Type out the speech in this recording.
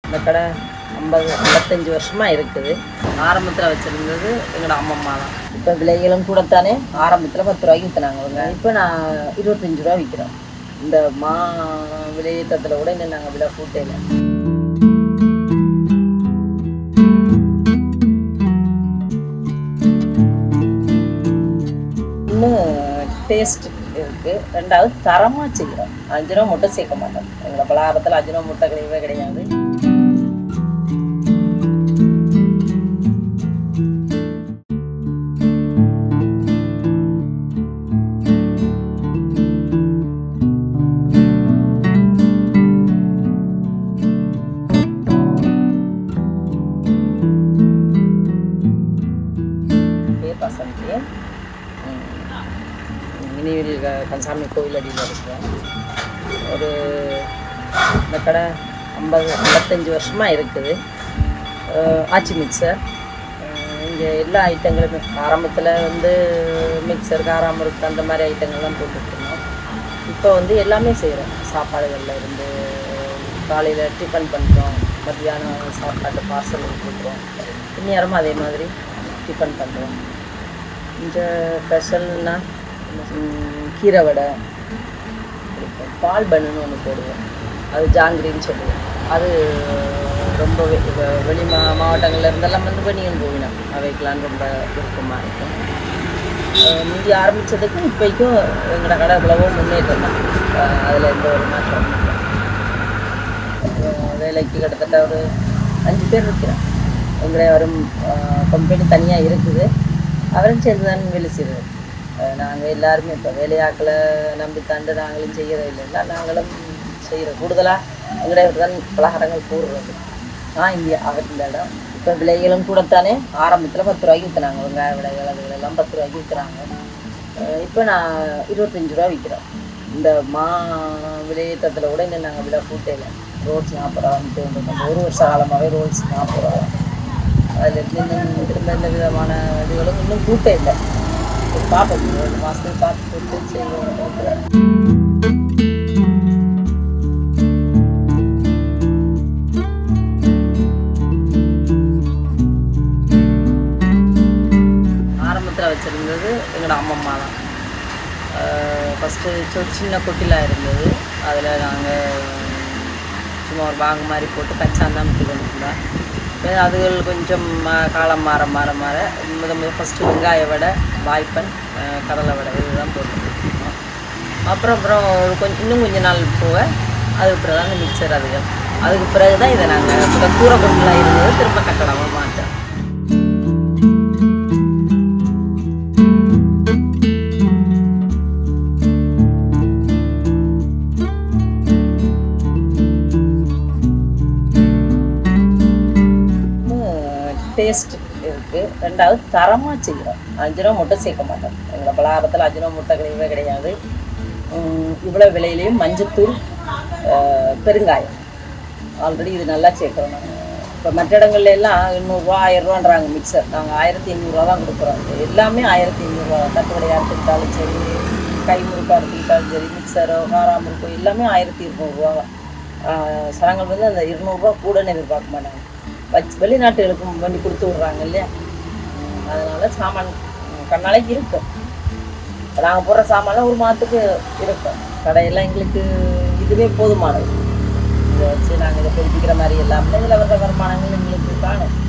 இந்த கடை ஐம்பது ஐம்பத்தஞ்சு வருஷமாக இருக்குது ஆரம்பத்தில் வச்சுருந்தது எங்களோட அம்மம்மா தான் இப்போ விலைகளும் கூடத்தானே ஆரம்பத்தில் பத்து ரூபாய்க்கு விற்றுனாங்க இப்போ நான் இருபத்தஞ்சு ரூபா விற்கிறோம் இந்த மா விலையேற்றத்தில் கூட இன்னும் நாங்கள் விலை கூட்டையில் இன்னும் டேஸ்ட் இருக்குது ரெண்டாவது தரமாக செய்கிறோம் அஞ்சு ரூபா முட்டை சேர்க்க மாட்டோம் எங்களை பலகாரத்தில் அஞ்சு ரூபா முட்டை கிடையவே கிடையாது பேர் வசந்தி மினிவில் கன்சாமி கோயில் அடியில் இருக்கிறேன் ஒரு இந்த கடை ஐம்பது ஐம்பத்தஞ்சு வருஷமாக இருக்குது அஹ் ஆச்சி மிக்சர் இங்கே எல்லா ஐட்டங்களுமே ஆரம்பத்தில் வந்து மிக்சர் காராமருக்கு அந்த மாதிரி ஐட்டங்கள்லாம் போட்டுட்ருந்தோம் இப்போ வந்து எல்லாமே செய்கிறோம் சாப்பாடுகளில் இருந்து காலையில் டிஃபன் பண்ணுறோம் மத்தியானம் சாப்பாட்டு பார்சல் கொடுக்குறோம் இந்நேரமும் அதே மாதிரி டிஃபன் பண்ணுறோம் இந்த ஸ்பெஷல்னா கீரை வடை பிடிக்கும் பால் பண்ணுன்னு ஒன்று போடுவோம் அது ஜாங்கிரின்னு சொல்லுவோம் அது ரொம்ப வெ- வெ- வெளி மா மாவட்டங்கள்ல இருந்தெல்லாம் வந்து பண்ணியும் போவினோம் அவைக்கெல்லாம் ரொம்ப விருப்பமாக இருக்கும் அஹ் முந்தி ஆரம்பித்ததுக்கும் இப்போக்கும் எங்களோட கடை எவ்வளவோ முன்னேற்றம் தான் அதில் எந்த ஒரு மாற்றமும் இல்லை அஹ் வேலைக்கு கிட்டத்தட்ட ஒரு அஞ்சு பேர் இருக்கிறோம் எங்களுடைய வரும் கம்பெனி தனியாக இருக்குது அவரும் சேர்ந்து தான் வேலை செய்கிறது நாங்கள் எல்லாருமே இப்போ வேலையாக்களை நம்பி தாண்டு நாங்களும் செய்கிறது இல்லைன்னா நாங்களும் செய்கிறோம் கூடுதலாக எங்களுடைய தான் பலகாரங்கள் கூடுறது ஆ இந்தியா அவர் இந்த இடம் இப்போ விலைகளும் கூடத்தானே ஆரம்பத்தில் பத்து ரூபாய்க்கு விற்றுனாங்க வெங்காய விலைகள் அதுகள் எல்லாம் பத்து ரூபாய்க்கு விற்கிறாங்க இப்போ நான் இருபத்தஞ்சி ரூபா விற்கிறோம் இந்த மா விலையேற்றத்தில் கூட இன்னும் நாங்கள் விலை கூட்டையில் ரோல்ஸ் நாற்பது ரூபா வந்துட்டு இருந்தோம். ஒரு வருஷ காலமாகவே ரோல்ஸ் நாற்பது ரூபா அதில் இன்னும் திரும்ப எந்த விதமான இதுகளும் இன்னும் கூட்டம் இல்லை சரி, பார்ப்போம் ஒரு ரெண்டு மாதத்துக்கு பார்த்து போட்டு செய்வோம் ஆரம்பத்தில் வச்சுருந்தது எங்களோட அம்மம்மா தான் ஃபஸ்ட்டு ஒரு சின்ன கொட்டிலாக இருந்தது அதில் நாங்கள் சும்மா ஒரு பாங்கு மாதிரி போட்டு கச்சாந்தான் விட்டு கொண்டிருந்தோம் இப்போ அதுகள் கொஞ்சம் மா- காலம் மாற மாற மாற முத முத ஃபஸ்ட்டு வெங்காய வடை வாய்ப்பன் அஹ், கடலை வடை இதுதான் போட்டுருக்கோம் அப்புறம் அப்புறம் ஒரு கொஞ்சம் இன்னும் கொஞ்ச நாள் போக அதுக்கு பிறகு தான் இந்த மிக்சர் அதுகள் அதுக்கு பிறகு தான் இதை நாங்கள் இப்போ கூரை கொட்டிலாம் இருந்தது திரும்ப கட்டடமாக மாற்றோம் டேஸ்ட் இருக்குது ரெண்டாவது தரமாக செய்கிறோம் அஞ்சு ரூபா முட்டை சேர்க்க மாட்டோம் எங்களை பலகாரத்தில் அஞ்சு ரூபா முட்டை கிடையவே கிடையாது உம், இவ்வளோ விலையிலையும் மஞ்சத்தூள் அஹ், பெருங்காயம் ஆல்ரெடி இது நல்லா சேர்க்குறோம் நாங்கள் இப்போ மற்ற இடங்கள்ல எல்லாம் எண்ணூறுரூவா ஆயிரரூவான்றாங்க மிக்சர் நாங்கள் ஆயிரத்தி எண்ணூறுரூவா தான் கொடுக்குறோம் எல்லாமே ஆயிரத்தி எண்ணூறுரூவா தட்டுவடையாக எடுத்துக்கிட்டாலும் சரி கை முறுக்காக எடுத்துக்கிட்டாலும் சரி மிக்சரோ காராமுறுக்கோ எல்லாமே ஆயிரத்தி இருநூறுவா தான் ஆஹ் சனங்கள் வந்து அந்த இருநூறுவா கூடன்னு எதிர்பார்க்க மாட்டாங்க வச்சு வெளிநாட்டுகளுக்கும் பண்ணி கொடுத்து விட்றாங்க இல்லையா உம் அதனால சாமான் உம் கண்ணாலைக்கு இருக்கும் இப்போ நாங்கள் போடுற சாமான்லாம் ஒரு மாதத்துக்கு இருக்கும் கடையெல்லாம் எங்களுக்கு இதுவே போதுமானது இதை வச்சு நாங்கள் இதை பொறுப்பிக்கிற மாதிரி எல்லாமே இதில் வர்ற வருமானங்கள் எங்களுக்கு காணும்